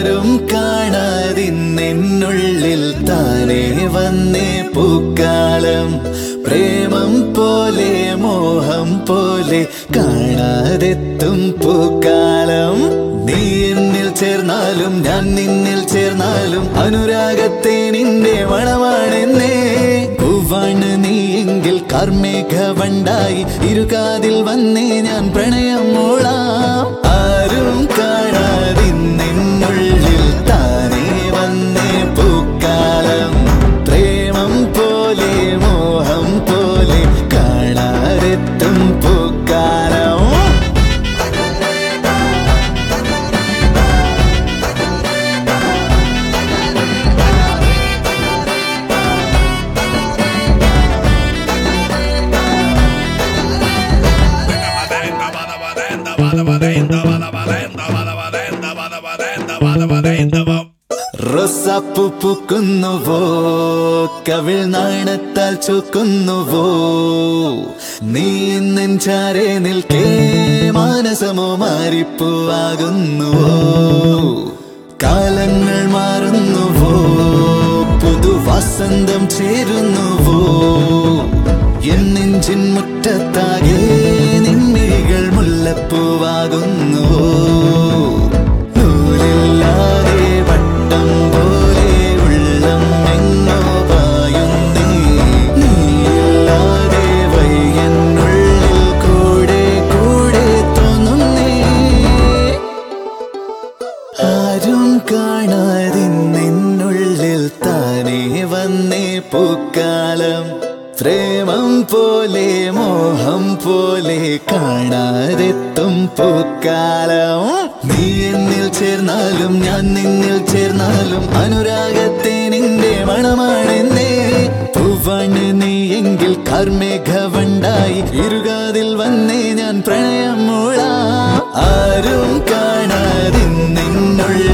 ആരും കാണാതിന്നെന്നുള്ളിൽ താനേ വന്നേ പൂക്കാലം പ്രേമം പോലെ മോഹം പോലെ കാണാതെത്തും പൂക്കാലം നീ എന്നിൽ ചേർന്നാലും ഞാൻ നിന്നിൽ ചേർന്നാലും അനുരാഗത്തെ നിന്റെ മണമാണെന്നേ പൂവാണ് നീ എങ്കിൽ കാർമേഘ വണ്ടായി ഇരുകാതിൽ വന്നേ ഞാൻ പ്രണയം മൂളാം ആരും കാണാതിന്നുള്ളിൽ താനേ വന്നേ പൂക്കാലം പ്രേമം പോലെ മോഹം പോലെ കാണാതെത്തും പൂക്കാലം റൊസാപ്പു പൂക്കുന്നുവോ കവിൾ നാണത്താൽ ചുക്കുന്നുവോ നീ നെഞ്ചാരെ നിൽക്കേ മാനസമോ മാറിപ്പൂവാകുന്നുവോ കാലങ്ങൾ മാറുന്നുവോ പുതുവസന്തം ചേരുന്നുവോ എൻ നെഞ്ചിൻ മുറ്റത്താകെ നിന്നിഴികൾ മുല്ലപ്പൂവാകുന്നുവോ നൂലില്ലാതെ വട്ടം പോലെ ഉള്ളം എങ്ങോ പായുന്നേ നീയില്ലാതെ വയ്യനുള്ളിൽ കൂടെ കൂടെ തോന്നുന്നേ ആരും കാണാതെ നിന്നുള്ളിൽ താനേ വന്നേ പൂക്കാലം പ്രേമം പോലെ മോഹം പോലെ കാണാതെത്തും പൂക്കാലം നീ എന്നിൽ ചേർന്നാലും ഞാൻ നിന്നിൽ ചേർന്നാലും അനുരാഗത്തെ നിന്റെ മണമാണെന്നേ പൂവാണ് നീ എങ്കിൽ കാർമേഘ വണ്ടായി ഇരുകാതിൽ വന്നേ ഞാൻ പ്രണയം മൂളാം ആരും കാണാതെ നിന്നുള്ളിൽ